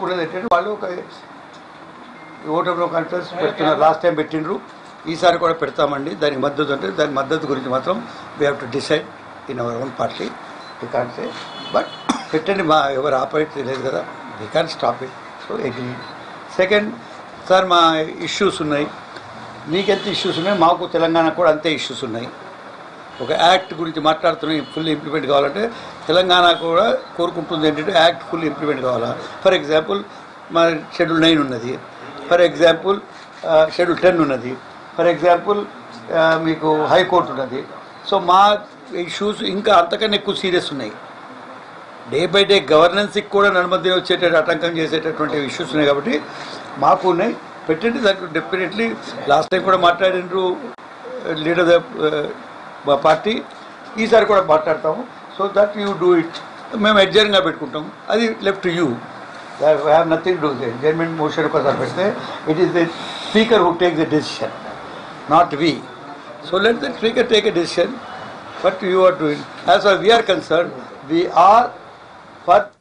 కోరుకునేది ఏంటంటే వాళ్ళు ఒక ఓటమిలో కాన్ఫరెన్స్ పెడుతున్నారు లాస్ట్ టైం పెట్టిండ్రు ఈసారి కూడా పెడతామండి దానికి మద్దతు అంటే దాని మద్దతు గురించి మాత్రం we have to decide in our own party we can say but పెట్టండి మా ఎవరు ఆపరేట్ తెలియదు కదా we can stop it so agree second sir మా ఇష్యూస్ ఉన్నాయి మీకెంత ఇష్యూస్ ఉన్నాయి మాకు తెలంగాణ కూడా అంతే ఇష్యూస్ ఉన్నాయి ఒక యాక్ట్ గురించి మాట్లాడుతున్నాం ఫుల్ ఇంప్లిమెంట్ కావాలంటే తెలంగాణ కూడా కోరుకుంటుంది ఏంటంటే యాక్ట్ ఫుల్ ఇంప్లిమెంట్ కావాలా ఫర్ ఎగ్జాంపుల్ మా షెడ్యూల్ నైన్ ఉన్నది ఫర్ ఎగ్జాంపుల్ షెడ్యూల్ టెన్ ఉన్నది ఫర్ ఎగ్జాంపుల్ మీకు హైకోర్టు ఉన్నది సో మా ఇష్యూస్ ఇంకా అంతకన్నా ఎక్కువ సీరియస్ ఉన్నాయి డే బై డే గవర్నెన్స్కి కూడా నడుమధ్య వచ్చేటట్టు ఆటంకం చేసేటటువంటి ఇష్యూస్ ఉన్నాయి కాబట్టి మాకు ఉన్నాయి పెట్టండి దానికి డెఫినెట్లీ లాస్ట్ టైం కూడా మాట్లాడినరు లీడర్ ద మా పార్టీ ఈసారి కూడా మాట్లాడతాము so that you do it మేము అడ్జర్న్గా పెట్టుకుంటాం అది left you have nothing do adjournment motion ఒకసారి పెడితే it is the speaker who take the decision not we so let the speaker take a decision but you are doing as are we are concern we are for